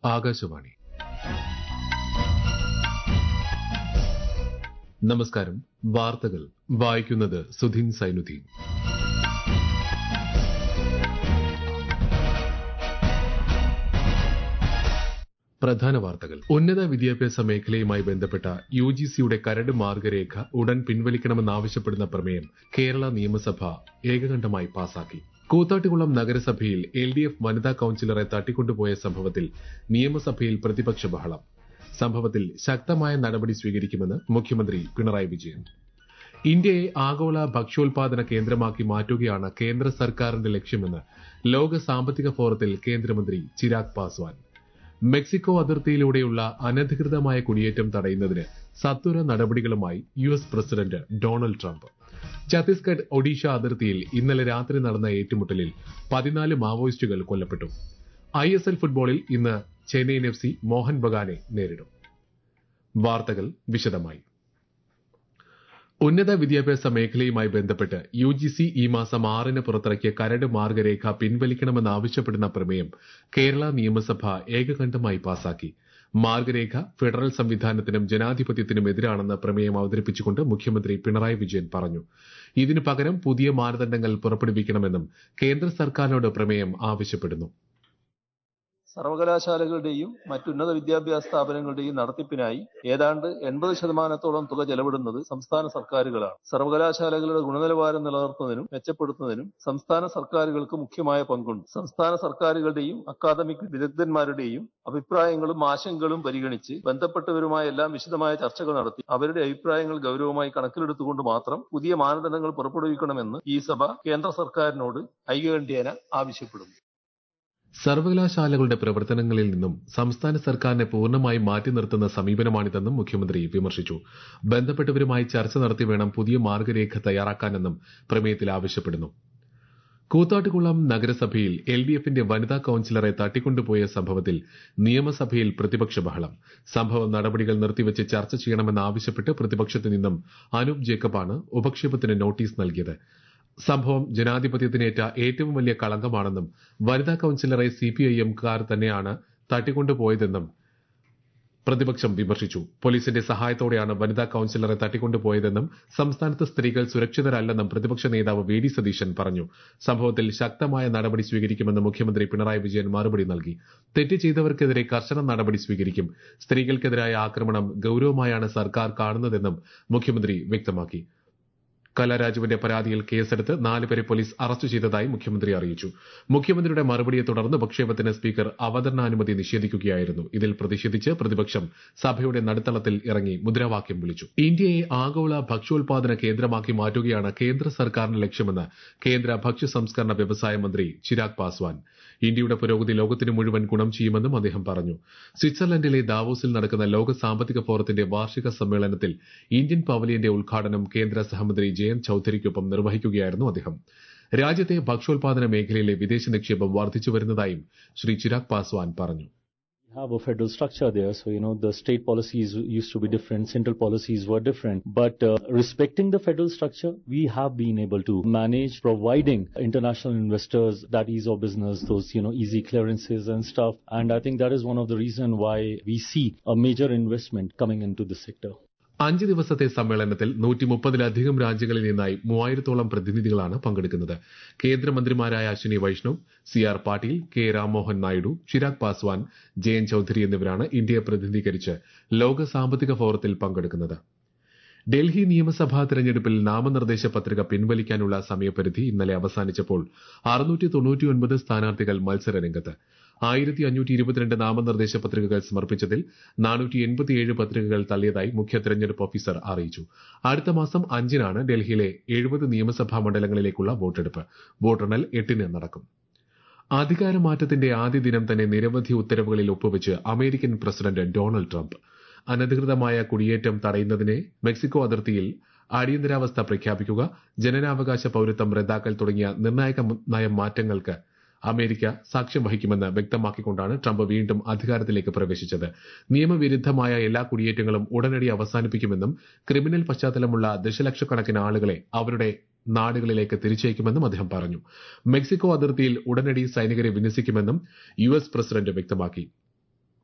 ആകാശവാണി നമസ്കാരം വാർത്തകൾ വായിക്കുന്നത് സുധീൻ സൈനുദ്ദീൻ പ്രധാന വാർത്തകൾ ഉന്നത വിദ്യാഭ്യാസ മേഖലയുമായി ബന്ധപ്പെട്ട യു ജി സിയുടെ കരട് മാർഗരേഖ ഉടൻ പിൻവലിക്കണമെന്നാവശ്യപ്പെടുന്ന പ്രമേയം കേരള നിയമസഭ ഏകകണ്ഠമായി പാസാക്കി കൂത്താട്ടുകുളം നഗരസഭയിൽ എൽ ഡി എഫ് വനിതാ കൌൺസിലറെ തട്ടിക്കൊണ്ടുപോയ സംഭവത്തിൽ നിയമസഭയിൽ പ്രതിപക്ഷ ബഹളം സംഭവത്തിൽ ശക്തമായ നടപടി സ്വീകരിക്കുമെന്ന് മുഖ്യമന്ത്രി പിണറായി വിജയൻ ഇന്ത്യയെ ആഗോള ഭക്ഷ്യോൽപാദന കേന്ദ്രമാക്കി മാറ്റുകയാണ് കേന്ദ്ര സർക്കാരിന്റെ ലക്ഷ്യമെന്ന് ലോക സാമ്പത്തിക ഫോറത്തിൽ കേന്ദ്രമന്ത്രി ചിരാഗ് പാസ്വാൻ മെക്സിക്കോ അതിർത്തിയിലൂടെയുള്ള അനധികൃതമായ കുടിയേറ്റം തടയുന്നതിന് സത്വര നടപടികളുമായി U S president Donald Trump Chhattisgarh Odisha അതിർത്തിയിൽ ഇന്നലെ രാത്രി നടന്ന ഏറ്റുമുട്ടലിൽ പതിനാല് മാവോയിസ്റ്റുകൾ കൊല്ലപ്പെട്ടു ഐ എസ് എൽ ഫുട്ബോളിൽ ഇന്ന് ചെന്നൈയിൻ എഫ് സി മോഹൻ ബഗാനെ നേരിടും വാർത്തകൾ വിശദമായി ഉന്നത വിദ്യാഭ്യാസ മേഖലയുമായി ബന്ധപ്പെട്ട് യു ജി സി ഈ മാസം ആറിന് പുറത്തിറക്കിയ കരട് മാർഗരേഖ പിൻവലിക്കണമെന്നാവശ്യപ്പെടുന്ന പ്രമേയം കേരള നിയമസഭ ഏകകണ്ഠമായി പാസാക്കി മാർഗരേഖ ഫെഡറൽ സംവിധാനത്തിനും ജനാധിപത്യത്തിനും എതിരാണെന്ന് പ്രമേയം അവതരിപ്പിച്ചുകൊണ്ട് മുഖ്യമന്ത്രി പിണറായി വിജയൻ പറഞ്ഞു ഇതിനു പകരം പുതിയ മാനദണ്ഡങ്ങൾ പുറപ്പെടുവിക്കണമെന്നും കേന്ദ്ര സർക്കാരിനോട് പ്രമേയം ആവശ്യപ്പെടുന്നു സർവകലാശാലകളുടെയും മറ്റുന്നത വിദ്യാഭ്യാസ സ്ഥാപനങ്ങളുടെയും നടത്തിപ്പിനായി ഏതാണ്ട് എൺപത് ശതമാനത്തോളം തുക ചെലവിടുന്നത് സംസ്ഥാന സർക്കാരുകളാണ് സർവകലാശാലകളുടെ ഗുണനിലവാരം നിലനിർത്തുന്നതിനും മെച്ചപ്പെടുത്തുന്നതിനും സംസ്ഥാന സർക്കാരുകൾക്ക് മുഖ്യമായ പങ്കുണ്ട് സംസ്ഥാന സർക്കാരുകളുടെയും അക്കാദമിക് വിദഗ്ധന്മാരുടെയും അഭിപ്രായങ്ങളും ആശങ്കകളും പരിഗണിച്ച് ബന്ധപ്പെട്ടവരുമായ എല്ലാം വിശദമായ ചർച്ചകൾ നടത്തി അവരുടെ അഭിപ്രായങ്ങൾ ഗൗരവമായി കണക്കിലെടുത്തുകൊണ്ട് മാത്രം പുതിയ മാനദണ്ഡങ്ങൾ പുറപ്പെടുവിക്കണമെന്ന് ഈ സഭ കേന്ദ്ര സർക്കാരിനോട് ഐകകണ്ഠ്യേന ആവശ്യപ്പെടുന്നു സർവകലാശാലകളുടെ പ്രവർത്തനങ്ങളിൽ നിന്നും സംസ്ഥാന സർക്കാരിനെ പൂർണ്ണമായും മാറ്റി നിർത്തുന്ന സമീപനമാണിതെന്നും മുഖ്യമന്ത്രി വിമർശിച്ചു ബന്ധപ്പെട്ടവരുമായി ചർച്ച നടത്തി വേണം പുതിയ മാർഗരേഖ തയ്യാറാക്കാനെന്നും പ്രമേയത്തിൽ ആവശ്യപ്പെടുന്നു കൂത്താട്ടുകുളം നഗരസഭയിൽ എൽ ഡി എഫിന്റെ വനിതാ കൌൺസിലറെ തട്ടിക്കൊണ്ടുപോയ സംഭവത്തിൽ നിയമസഭയിൽ പ്രതിപക്ഷ ബഹളം സംഭവ നടപടികൾ നിർത്തിവെച്ച് ചർച്ച ചെയ്യണമെന്നാവശ്യപ്പെട്ട് പ്രതിപക്ഷത്തു നിന്നും അനൂപ് ജേക്കബാണ് ഉപക്ഷേപത്തിന് നോട്ടീസ് നൽകിയത് സംഭവം ജനാധിപത്യത്തിനേറ്റ ഏറ്റവും വലിയ കളങ്കമാണെന്നും വനിതാ കൌൺസിലറെ സിപിഐഎംകാർ തന്നെയാണ് തട്ടിക്കൊണ്ടുപോയതെന്നും പ്രതിപക്ഷം വിമർശിച്ചു പോലീസിന്റെ സഹായത്തോടെയാണ് വനിതാ കൌൺസിലറെ തട്ടിക്കൊണ്ടുപോയതെന്നും സംസ്ഥാനത്ത് സ്ത്രീകൾ സുരക്ഷിതരല്ലെന്നും പ്രതിപക്ഷ നേതാവ് വി ഡി സതീശൻ പറഞ്ഞു സംഭവത്തിൽ ശക്തമായ നടപടി സ്വീകരിക്കുമെന്ന് മുഖ്യമന്ത്രി പിണറായി വിജയൻ മറുപടി നൽകി തെറ്റ് ചെയ്തവർക്കെതിരെ കർശന നടപടി സ്വീകരിക്കും സ്ത്രീകൾക്കെതിരായ ആക്രമണം ഗൌരവമായാണ് സർക്കാർ കാണുന്നതെന്നും മുഖ്യമന്ത്രി വ്യക്തമാക്കി കലാരാജുവിന്റെ പരാതിയിൽ കേസെടുത്ത് നാലുപേരെ പോലീസ് അറസ്റ്റ് ചെയ്തതായി മുഖ്യമന്ത്രി അറിയിച്ചു മുഖ്യമന്ത്രിയുടെ മറുപടിയെ തുടർന്ന് ഉപക്ഷേപത്തിന് സ്പീക്കർ അവതരണാനുമതി നിഷേധിക്കുകയായിരുന്നു ഇതിൽ പ്രതിഷേധിച്ച് പ്രതിപക്ഷം സഭയുടെ നടുത്തളത്തിൽ ഇറങ്ങി മുദ്രാവാക്യം വിളിച്ചു ഇന്ത്യയെ ആഗോള ഭക്ഷ്യോൽപാദന കേന്ദ്രമാക്കി മാറ്റുകയാണ് കേന്ദ്ര സർക്കാരിന്റെ ലക്ഷ്യമെന്ന് കേന്ദ്ര ഭക്ഷ്യ സംസ്കരണ വ്യവസായ മന്ത്രി ചിരാഗ് പാസ്വാൻ ഇന്ത്യയുടെ പുരോഗതി ലോകത്തിന് മുഴുവൻ ഗുണം ചെയ്യുമെന്നും അദ്ദേഹം പറഞ്ഞു സ്വിറ്റ്സർലൻഡിലെ ദാവോസിൽ നടക്കുന്ന ലോക സാമ്പത്തിക ഫോറത്തിന്റെ വാർഷിക സമ്മേളനത്തിൽ ഇന്ത്യൻ പവലിയന്റെ ഉദ്ഘാടനം കേന്ദ്ര സഹമന്ത്രി ജയന്ത് ചൌധരിക്കൊപ്പം നിർവഹിക്കുകയായിരുന്നു അദ്ദേഹം രാജ്യത്തെ ഭക്ഷ്യോൽപാദന മേഖലയിലെ വിദേശ നിക്ഷേപം വർദ്ധിച്ചു വരുന്നതായും ശ്രീ ചിരാഗ് പാസ്വാൻ പറഞ്ഞു We have a federal structure there, so you know the state policies used to be different, central policies were different. But uh, respecting the federal structure, we have been able to manage providing international investors that ease of business, those you know easy clearances and stuff. And I think that is one of the reason why we see a major investment coming into the sector. അഞ്ച് ദിവസത്തെ സമ്മേളനത്തിൽ നൂറ്റി മുപ്പതിലധികം രാജ്യങ്ങളിൽ നിന്നായി മൂവായിരത്തോളം പ്രതിനിധികളാണ് പങ്കെടുക്കുന്നത് കേന്ദ്രമന്ത്രിമാരായ Ashwini Vaishnaw C R Patil K Rammohan Naidu Chirag Paswan Jayant Chaudhary എന്നിവരാണ് ഇന്ത്യയെ പ്രതിനിധീകരിച്ച് ലോക സാമ്പത്തിക ഫോറത്തിൽ പങ്കെടുക്കുന്നത് ഡൽഹി നിയമസഭാ തെരഞ്ഞെടുപ്പിൽ നാമനിർദ്ദേശ പത്രിക പിൻവലിക്കാനുള്ള സമയപരിധി ഇന്നലെ അവസാനിച്ചപ്പോൾ അറുന്നൂറ്റി തൊണ്ണൂറ്റിയൊൻപത് സ്ഥാനാർത്ഥികൾ മത്സരരംഗത്ത് ആയിരത്തി അഞ്ഞൂറ്റി ഇരുപത്തിരണ്ട് നാമനിർദ്ദേശ പത്രികകൾ സമർപ്പിച്ചതിൽ നാനൂറ്റി എൺപത്തിയേഴ് പത്രികകൾ തള്ളിയതായി മുഖ്യ തെരഞ്ഞെടുപ്പ് ഓഫീസർ അറിയിച്ചു അടുത്ത മാസം അഞ്ചിനാണ് ഡൽഹിയിലെ എഴുപത് നിയമസഭാ മണ്ഡലങ്ങളിലേക്കുള്ള വോട്ടെടുപ്പ് വോട്ടെണ്ണൽ എട്ടിന് നടക്കും അധികാരമാറ്റത്തിന്റെ ആദ്യ ദിനം തന്നെ നിരവധി ഉത്തരവുകളിൽ ഒപ്പുവെച്ച് അമേരിക്കൻ പ്രസിഡന്റ് ഡൊണാൾഡ് ട്രംപ് അനധികൃതമായ കുടിയേറ്റം തടയുന്നതിനെ മെക്സിക്കോ അതിർത്തിയിൽ അടിയന്തരാവസ്ഥ പ്രഖ്യാപിക്കുക ജനനാവകാശ പൌരത്വം റദ്ദാക്കൽ തുടങ്ങിയ നിർണായക നയം മാറ്റങ്ങൾക്ക് അമേരിക്ക സാക്ഷ്യം വഹിക്കുമെന്ന് വ്യക്തമാക്കിക്കൊണ്ടാണ് ട്രംപ് വീണ്ടും അധികാരത്തിലേക്ക് പ്രവേശിച്ചത് നിയമവിരുദ്ധമായ എല്ലാ കുടിയേറ്റങ്ങളും ഉടനടി അവസാനിപ്പിക്കുമെന്നും ക്രിമിനൽ പശ്ചാത്തലമുള്ള ദശലക്ഷക്കണക്കിന് ആളുകളെ അവരുടെ നാടുകളിലേക്ക് തിരിച്ചയക്കുമെന്നും അദ്ദേഹം പറഞ്ഞു മെക്സിക്കോ അതിർത്തിയിൽ ഉടനടി സൈനികരെ വിന്യസിക്കുമെന്നും യു എസ് പ്രസിഡന്റ് വ്യക്തമാക്കി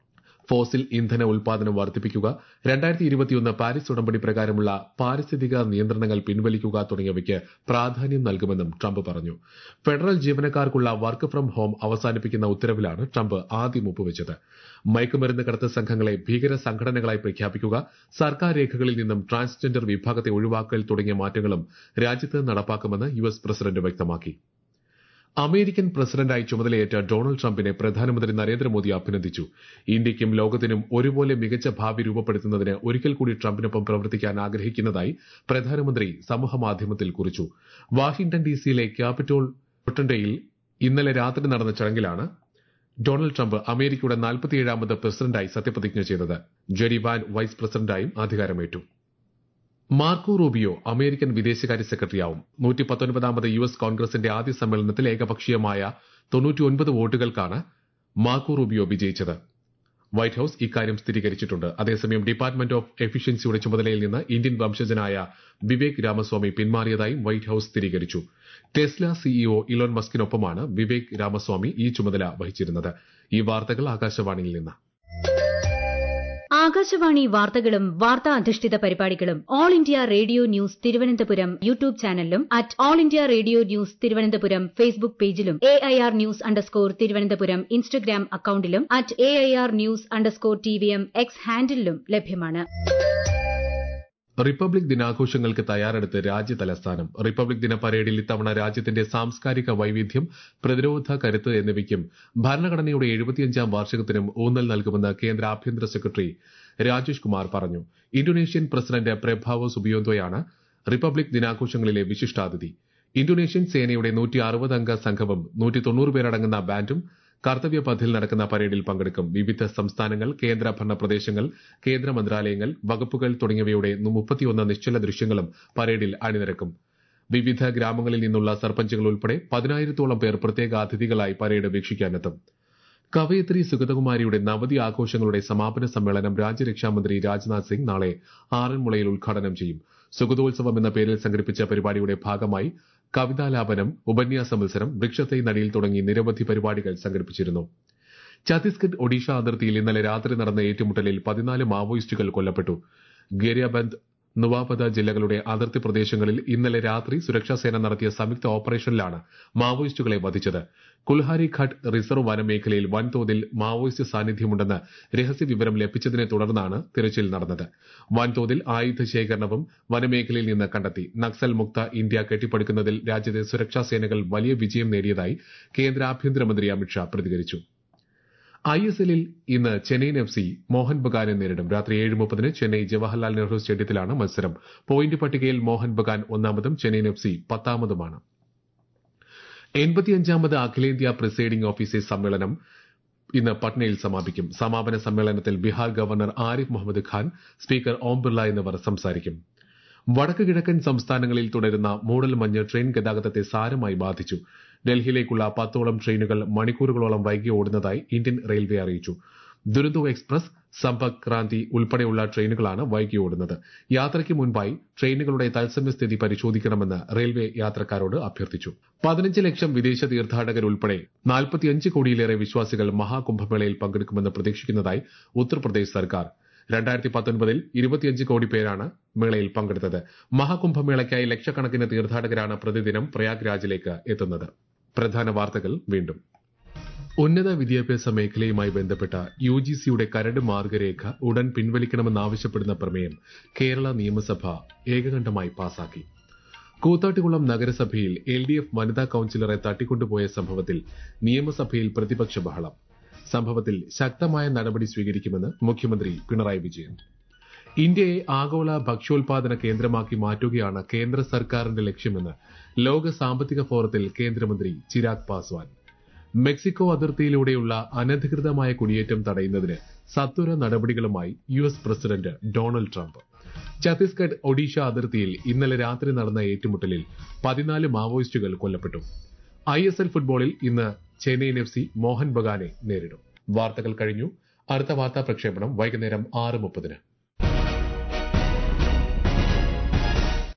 ഫോസിൽ ഇന്ധന ഉൽപാദനം വർദ്ധിപ്പിക്കുക രണ്ടായിരത്തി ഇരുപത്തിയൊന്ന് പാരീസ് ഉടമ്പടി പ്രകാരമുള്ള പാരിസ്ഥിതിക നിയന്ത്രണങ്ങൾ പിൻവലിക്കുക തുടങ്ങിയവയ്ക്ക് പ്രാധാന്യം നൽകുമെന്നും ട്രംപ് പറഞ്ഞു ഫെഡറൽ ജീവനക്കാർക്കുള്ള വർക്ക് ഫ്രം ഹോം അവസാനിപ്പിക്കുന്ന ഉത്തരവിലാണ് ട്രംപ് ആദ്യം ഒപ്പുവെച്ചത് മയക്കുമരുന്ന് കടത്ത് സംഘങ്ങളെ ഭീകര സംഘടനകളായി പ്രഖ്യാപിക്കുക സർക്കാർ രേഖകളിൽ നിന്നും ട്രാൻസ്ജെൻഡർ വിഭാഗത്തെ ഒഴിവാക്കൽ തുടങ്ങിയ മാറ്റങ്ങളും രാജ്യത്ത് നടപ്പാക്കുമെന്ന് യു എസ് പ്രസിഡന്റ് വ്യക്തമാക്കി അമേരിക്കൻ പ്രസിഡന്റായി ചുമതലയേറ്റ ഡൊണാൾഡ് ട്രംപിനെ പ്രധാനമന്ത്രി നരേന്ദ്രമോദി അഭിനന്ദിച്ചു ഇന്ത്യയ്ക്കും ലോകത്തിനും ഒരുപോലെ മികച്ച ഭാവി രൂപപ്പെടുത്തുന്നതിന് ഒരിക്കൽ കൂടി ട്രംപിനൊപ്പം പ്രവർത്തിക്കാൻ ആഗ്രഹിക്കുന്നതായി പ്രധാനമന്ത്രി സമൂഹമാധ്യമത്തിൽ കുറിച്ചു വാഷിംഗ്ടൺ ഡിസിയിലെ ക്യാപിറ്റോൾ റൊട്ടൻഡയിൽ ഇന്നലെ രാത്രി നടന്ന ചടങ്ങിലാണ് ഡൊണാൾഡ് ട്രംപ് അമേരിക്കയുടെ നാൽപ്പത്തിയേഴാമത് പ്രസിഡന്റായി സത്യപ്രതിജ്ഞ ചെയ്തത് ജെഡി വാൻ വൈസ് പ്രസിഡന്റായും അധികാരമേറ്റു മാർക്കോ റൂബിയോ അമേരിക്കൻ വിദേശകാര്യ സെക്രട്ടറിയാവും നൂറ്റി പത്തൊൻപതാമത് യു എസ് കോൺഗ്രസിന്റെ ആദ്യ സമ്മേളനത്തിൽ ഏകപക്ഷീയമായ തൊണ്ണൂറ്റിയൊൻപത് വോട്ടുകൾക്കാണ് മാർക്കോ റൂബിയോ വിജയിച്ചത് വൈറ്റ് ഹൌസ് ഇക്കാര്യം സ്ഥിരീകരിച്ചിട്ടുണ്ട് അതേസമയം ഡിപ്പാർട്ട്മെന്റ് ഓഫ് എഫിഷ്യൻസിയുടെ ചുമതലയിൽ നിന്ന് ഇന്ത്യൻ വംശജനായ വിവേക് രാമസ്വാമി പിന്മാറിയതായും വൈറ്റ് ഹൌസ് സ്ഥിരീകരിച്ചു ടെസ്ല സിഇഒ ഇലോൺ മസ്കിനൊപ്പമാണ് വിവേക് രാമസ്വാമി ഈ ചുമതല വഹിച്ചിരുന്നത് ഈ വാർത്തകൾ ആകാശവാണിയിൽ നിന്ന് ആകാശവാണി വാർത്തകളും വാർത്താ അധിഷ്ഠിത പരിപാടികളും All India Radio news Thiruvananthapuram YouTube ചാനലിലും at All India Radio news Thiruvananthapuram Facebook പേജിലും A I R news underscore Thiruvananthapuram Instagram അക്കൌണ്ടിലും at A I R news underscore T V M X ഹാൻഡിലും ലഭ്യമാണ് റിപ്പബ്ലിക് ദിനാഘോഷങ്ങൾക്ക് തയ്യാറെടുത്ത് രാജ്യ തലസ്ഥാനം റിപ്പബ്ലിക് ദിന പരേഡിൽ ഇത്തവണ രാജ്യത്തിന്റെ സാംസ്കാരിക വൈവിധ്യം പ്രതിരോധ കരുത്ത് എന്നിവയ്ക്കും ഭരണഘടനയുടെ എഴുപത്തിയഞ്ചാം വാർഷികത്തിനും ഊന്നൽ നൽകുമെന്ന് കേന്ദ്ര ആഭ്യന്തര സെക്രട്ടറി രാജേഷ് കുമാർ പറഞ്ഞു ഇന്തോനേഷ്യൻ പ്രസിഡന്റ് പ്രഭാവോ സുബിയോന്തോയാണ് റിപ്പബ്ലിക് ദിനാഘോഷങ്ങളിലെ വിശിഷ്ടാതിഥി ഇന്തോനേഷ്യൻ സേനയുടെ നൂറ്റി അറുപത് അംഗ സംഘവും നൂറ്റി തൊണ്ണൂറ് പേരടങ്ങുന്ന ബാൻഡും കർത്തവ്യ പഥിൽ നടക്കുന്ന പരേഡിൽ പങ്കെടുക്കും വിവിധ സംസ്ഥാനങ്ങൾ കേന്ദ്രഭരണ പ്രദേശങ്ങൾ കേന്ദ്ര മന്ത്രാലയങ്ങൾ വകുപ്പുകൾ തുടങ്ങിയവയുടെ മുപ്പത്തിയൊന്ന് നിശ്ചല ദൃശ്യങ്ങളും പരേഡിൽ അണിനിരക്കും വിവിധ ഗ്രാമങ്ങളിൽ നിന്നുള്ള സർപഞ്ചുകൾ ഉൾപ്പെടെ പതിനായിരത്തോളം പേർ പ്രത്യേക അതിഥികളായി പരേഡ് വീക്ഷിക്കാനെത്തും കവയിത്രി സുഗതകുമാരിയുടെ നവതി ആഘോഷങ്ങളുടെ സമാപന സമ്മേളനം രാജ്യരക്ഷാമന്ത്രി രാജ്നാഥ് സിംഗ് നാളെ ആറന്മുളയിൽ ഉദ്ഘാടനം ചെയ്യും സുഗതോത്സവം എന്ന പേരിൽ സംഘടിപ്പിച്ച പരിപാടിയുടെ ഭാഗമായി കവിതാലാപനം ഉപന്യാസ മത്സരം വൃക്ഷത്തൈ നടിയിൽ തുടങ്ങി നിരവധി പരിപാടികൾ സംഘടിപ്പിച്ചിരുന്നു ഛത്തീസ്ഗഡ് ഒഡീഷ അതിർത്തിയിൽ ഇന്നലെ രാത്രി നടന്ന ഏറ്റുമുട്ടലിൽ പതിനാല് മാവോയിസ്റ്റുകൾ കൊല്ലപ്പെട്ടു ഗേരിയാബന്ദ് നുവാപദ ജില്ലകളുടെ അതിർത്തി പ്രദേശങ്ങളിൽ ഇന്നലെ രാത്രി സുരക്ഷാസേന നടത്തിയ സംയുക്ത ഓപ്പറേഷനിലാണ് മാവോയിസ്റ്റുകളെ വധിച്ചത് കുൽഹാരി ഘട്ട് റിസർവ് വനമേഖലയിൽ വൻതോതിൽ മാവോയിസ്റ്റ് സാന്നിധ്യമുണ്ടെന്ന് രഹസ്യ വിവരം ലഭിച്ചതിനെ തുടർന്നാണ് തിരച്ചിൽ നടന്നത് വൻതോതിൽ ആയുധ ശേഖരണവും വനമേഖലയിൽ നിന്ന് കണ്ടെത്തി നക്സൽ മുക്ത ഇന്ത്യ കെട്ടിപ്പടുക്കുന്നതിൽ രാജ്യത്തെ സുരക്ഷാ സേനകൾ വലിയ വിജയം നേടിയതായി കേന്ദ്ര ആഭ്യന്തരമന്ത്രി അമിത്ഷാ പ്രതികരിച്ചു ഐ എസ് എല്ലിൽ ഇന്ന് ചെന്നൈയിൻ എഫ് സി മോഹൻ ബഗാനെ നേരിടും രാത്രി ഏഴ് മുപ്പതിന് ചെന്നൈ ജവഹർലാൽ നെഹ്റു സ്റ്റേഡിയത്തിലാണ് മത്സരം പോയിന്റ് പട്ടികയിൽ മോഹൻ ബഗാൻ ഒന്നാമതും ചെന്നൈയിൻ എഫ് സി പത്താമതുമാണ് എൺപത്തിയഞ്ചാമത് അഖിലേന്ത്യാ പ്രിസൈഡിംഗ് ഓഫീസേഴ്സ് സമ്മേളനം ഇന്ന് പട്നയിൽ സമാപിക്കും സമാപന സമ്മേളനത്തിൽ ബീഹാർ ഗവർണർ ആരിഫ് മുഹമ്മദ് ഖാൻ സ്പീക്കർ ഓം ബിർള എന്നിവർ സംസാരിക്കും വടക്ക് കിഴക്കൻ സംസ്ഥാനങ്ങളിൽ തുടരുന്ന മൂടൽമഞ്ഞ് ട്രെയിൻ ഗതാഗതത്തെ സാരമായി ബാധിച്ചു ഡൽഹിയിലേക്കുള്ള പത്തോളം ട്രെയിനുകൾ മണിക്കൂറുകളോളം വൈകി ഓടുന്നതായി ഇന്ത്യൻ റെയിൽവേ അറിയിച്ചു ദുരന്തോ എക്സ്പ്രസ് സമ്പർക്ക് ക്രാന്തി ഉൾപ്പെടെയുള്ള ട്രെയിനുകളാണ് വൈകി ഓടുന്നത് യാത്രയ്ക്ക് മുൻപായി ട്രെയിനുകളുടെ തത്സമയ സ്ഥിതി പരിശോധിക്കണമെന്ന് റെയിൽവേ യാത്രക്കാരോട് അഭ്യർത്ഥിച്ചു പതിനഞ്ച് ലക്ഷം വിദേശ തീർത്ഥാടകരുൾപ്പെടെ നാൽപ്പത്തിയഞ്ച് കോടിയിലേറെ വിശ്വാസികൾ മഹാകുംഭമേളയിൽ പങ്കെടുക്കുമെന്ന് പ്രതീക്ഷിക്കുന്നതായി ഉത്തർപ്രദേശ് സർക്കാർ രണ്ടായിരത്തി പത്തൊൻപതിൽ ഇരുപത്തിയഞ്ച് കോടി പേരാണ് മേളയിൽ പങ്കെടുത്തത് മഹാകുംഭമേളയ്ക്കായി ലക്ഷക്കണക്കിന് തീർത്ഥാടകരാണ് പ്രതിദിനം പ്രയാഗ്രാജിലേക്ക് എത്തുന്നത് പ്രധാന വാർത്തകൾ വീണ്ടും ഉന്നത വിദ്യാഭ്യാസ മേഖലയുമായി ബന്ധപ്പെട്ട യു ജി സിയുടെ കരട് മാർഗരേഖ ഉടൻ പിൻവലിക്കണമെന്നാവശ്യപ്പെടുന്ന പ്രമേയം കേരള നിയമസഭ ഏകകണ്ഠമായി പാസാക്കി കൂത്താട്ടുകുളം നഗരസഭയിൽ എൽ ഡി എഫ് വനിതാ കൌൺസിലറെ തട്ടിക്കൊണ്ടുപോയ സംഭവത്തിൽ നിയമസഭയിൽ പ്രതിപക്ഷ ബഹളം സംഭവത്തിൽ ശക്തമായ നടപടി സ്വീകരിക്കുമെന്ന് മുഖ്യമന്ത്രി പിണറായി വിജയൻ ഇന്ത്യയെ ആഗോള ഭക്ഷ്യോൽപാദന കേന്ദ്രമാക്കി മാറ്റുകയാണ് കേന്ദ്ര സർക്കാരിന്റെ ലക്ഷ്യമെന്ന് ലോക സാമ്പത്തിക ഫോറത്തിൽ കേന്ദ്രമന്ത്രി ചിരാഗ് പാസ്വാൻ മെക്സിക്കോ അതിർത്തിയിലൂടെയുള്ള അനധികൃതമായ കുടിയേറ്റം തടയുന്നതിന് സത്വര നടപടികളുമായി U S president Donald Trump Chhattisgarh Odisha അതിർത്തിയിൽ ഇന്നലെ രാത്രി നടന്ന ഏറ്റുമുട്ടലിൽ പതിനാല് മാവോയിസ്റ്റുകൾ കൊല്ലപ്പെട്ടു ഐ എസ് എൽ ഫുട്ബോളിൽ ഇന്ന് ചെന്നൈയിൻ എഫ് സി മോഹൻ ബഗാനെ നേരിടും വാർത്തകൾ കഴിഞ്ഞു അടുത്ത വാർത്താ പ്രക്ഷേപണം വൈകുന്നേരം ആറ് മുപ്പതിന്